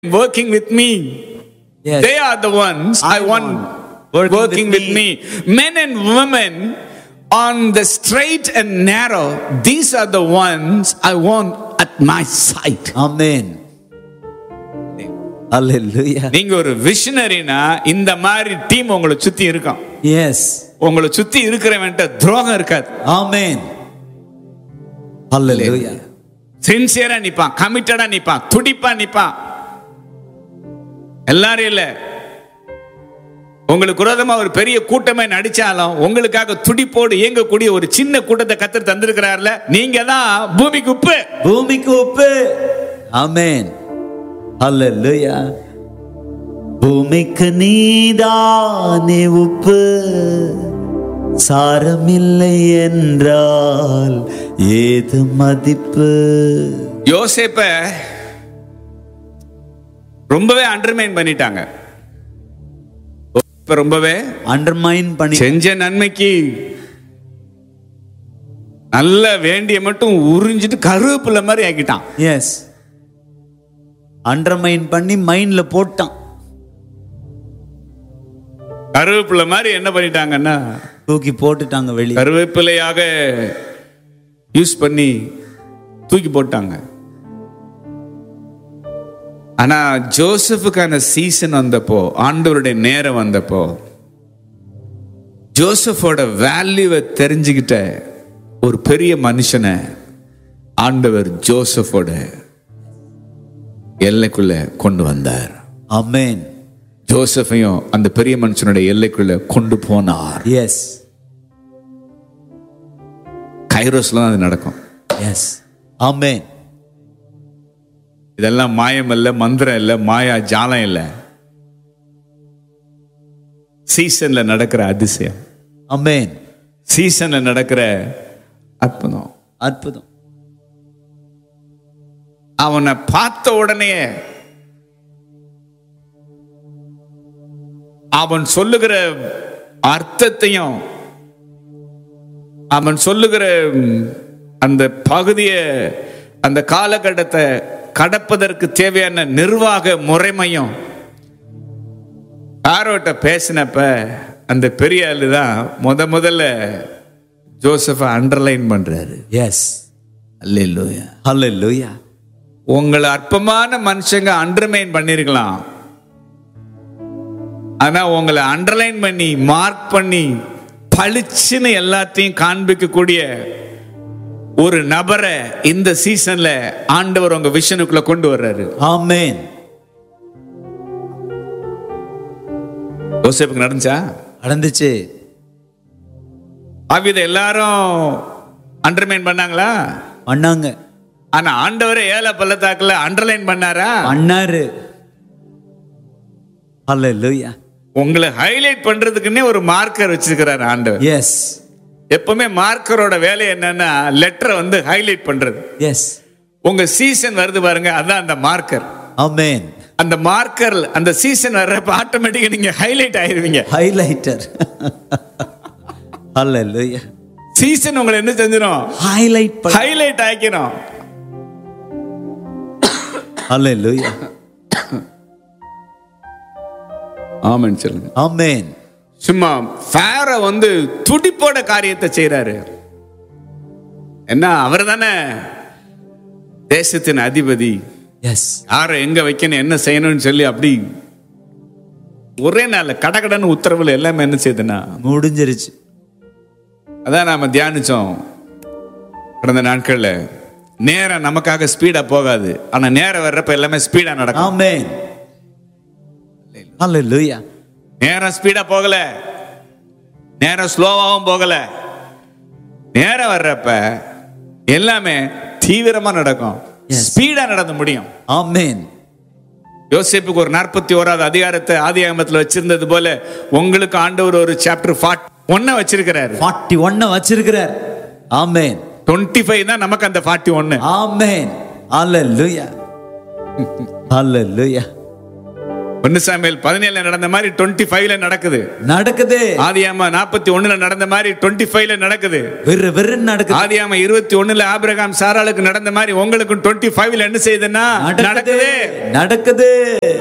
working with me. Yes. They are the ones I, I want want working, with, me. Men and women on the straight and narrow, these are the ones I want at my side. Amen. Hallelujah. நீங்க ஒரு விஷனரினா இந்த மாதிரி team உங்களை சுத்தி இருக்கும் Yes. உங்களை சுத்தி இருக்கிறவன்ட்ட துரோகம் இருக்காது Amen. Hallelujah. சின்சியரா நிப்பான் கமிட்டடா நிப்பான் துடிப்பா நிப்பான் எல்லாரும் இல்ல உங்களுக்கு விரோதமா ஒரு பெரிய கூட்டமே நடிச்சாலும் உங்களுக்காக துடிப்போடு இயங்கக்கூடிய ஒரு சின்ன கூட்டத்தை கத்தர் தந்திருக்கிறார்ல நீங்க தான் பூமிக்கு உப்பு பூமிக்கு உப்பு ஆமென் ஹalleluya பூமிக்கு நீதானே உப்பு சாரமில்லை என்றால் ஏது மதிப்பு யோசேப்ப ரொம்பவே அண்டர்மைன் பண்ணிட்டாங்க இப்ப ரொம்பவே அண்டர்மைன் பண்ணி செஞ்ச நன்மைக்கு நல்ல வேண்டிய மட்டும் உறிஞ்சிட்டு கருவேப்பிலை மாதிரி ஆக்கிட்டான் எஸ் அண்டர்மைன் பண்ணி மைண்ட்ல போட்டான் கருவேப்பிலை மாதிரி என்ன பண்ணிட்டாங்கன்னா தூக்கி போட்டுட்டாங்க வெளியே கருவேப்பிலையாக யூஸ் பண்ணி தூக்கி போட்டாங்க ஆனா ஜோசப்புக்கான சீசன் வந்தப்போ ஆண்டவருடைய நேரம் வந்தப்போ ஜோசஃபோட வேல்யூவை தெரிஞ்சுக்கிட்ட ஒரு பெரிய மனுஷனை ஆண்டவர் ஜோசஃபோட எல்லைக்குள்ள கொண்டு வந்தார் அமேன் ஜோசஃபையும் அந்த பெரிய மனுஷனுடைய எல்லைக்குள்ள கொண்டு போனார் எஸ் கைரோஸ்ல தான் அது நடக்கும் எஸ் அமேன் இதெல்லாம் மாயம் இல்ல மந்திரம் இல்ல மாயா ஜாலம் இல்ல சீசன்ல நடக்கிற அதிசயம் அமேன் சீசன்ல நடக்கிற அற்புதம் அற்புதம் அவனை பார்த்த உடனே அவன் சொல்லுகிற அர்த்தத்தையும் அவன் சொல்லுகிற ம், அந்த பகுதியை அந்த காலகட்டத்தை கடப்பதற்கு தேவையான நிர்வாக முறைமையும் ஆரோட்ட பேசினப்ப அந்த பெரிய ஆளு தான் முத முதல்ல ஜோசப்பை அண்டர்லைன் பண்றாரு எஸ் அல்லேலூயா ஹalleluya உங்களை அற்பமான மனுஷங்க அண்டர்மைன் பண்ணிருக்கலாம் ஆனா உங்களை அண்டர்லைன் பண்ணி மார்க் பண்ணி பளிச்சுன்னு எல்லாத்தையும் காண்பிக்கக்கூடிய ஒரு நபரை இந்த சீசன்ல ஆண்டவர் உங்க விஷனுக்குள்ள கொண்டு வர்றாரு ஆமென் யோசேப்புக்கு நடந்துச்சா நடந்துச்சு ஆவித எல்லாரும் அண்டர்மைன் பண்ணாங்களா பண்ணாங்க ஆனா ஆண்டவரே ஏழை பள்ளத்தாக்குல அண்டர்லைன் பண்ணாரா பண்ணாரு ஹalleluya உங்களை ஹைலைட் பண்றதுக்குன்னே ஒரு மார்க்கர் வச்சிருக்கிறார் ஆண்டவர் எஸ் எப்பவுமே மார்க்கரோட வேலை என்னன்னா லெட்டரை வந்து ஹைலைட் பண்றது எஸ் உங்க சீசன் வருது பாருங்க அதான் அந்த மார்க்கர் ஆமென் அந்த மார்க்கர் அந்த சீசன் வர்றப்ப ஆட்டோமேட்டிக்கா நீங்க ஹைலைட் ஆயிருவீங்க ஹைலைட்டர் ஹalleluya சீசன் உங்களை என்ன செஞ்சிடும் ஹைலைட் பண்ண ஹைலைட் ஆக்கிரும் ஹalleluya ஆமாம் சொல்லுங்க ஆமென் சும்மா ஃபேர வந்து துடிப்போட காரியத்தை செய்றாரு என்ன அவர் தானே தேசத்தின் அதிபதி எஸ் யாரை எங்க வைக்கணும் என்ன செய்யணும்னு சொல்லி அப்படி ஒரே நாள்ல கடகடன்னு உத்தரவுல எல்லாமே என்ன செய்யுதுன்னா முடிஞ்சிருச்சு அதான் நாம தியானிச்சோம் கடந்த நாட்கள்ல நேரம் நமக்காக ஸ்பீடா போகாது ஆனா நேரம் வர்றப்ப எல்லாமே ஸ்பீடா நடக்கும் ஆமென் ஹalleluya நேரம் ஸ்பீடா போகல நேரம் ஸ்லோவாகவும் போகல நேரம் வர்றப்ப எல்லாமே தீவிரமா நடக்கும் Yes. ஸ்பீடா நடந்து முடியும் ஆமென் யோசேப்புக்கு ஒரு நாற்பத்தி ஓராவது அதிகாரத்தை ஆதி ஆகமத்தில் வச்சிருந்தது போல உங்களுக்கு ஆண்டவர் ஒரு சாப்டர் ஃபார்ட் ஒன்ன வச்சிருக்கிறாரு 41 வச்சிருக்கிறார் ஆமென் டுவெண்ட்டி ஃபைவ் தான் நமக்கு அந்த ஃபார்ட்டி ஒன்னு ஆமென் ஹalleluya ஹalleluya ஒன்னு சாமியல் பதினேழுல நடந்த மாதிரி டுவெண்ட்டி ஃபைவ்ல நடக்குது நடக்குது ஆதியாம நாற்பத்தி ஒண்ணுல நடந்த மாதிரி டுவெண்ட்டி ஃபைவ்ல நடக்குது வெறு வெறுன்னு நடக்குது ஆதியாம இருபத்தி ஒண்ணுல ஆபிரகாம் சாராளுக்கு நடந்த மாதிரி உங்களுக்கும் டுவெண்ட்டி ஃபைவ்ல என்ன செய்யுதுன்னா நடக்குது நடக்குது நடக்குது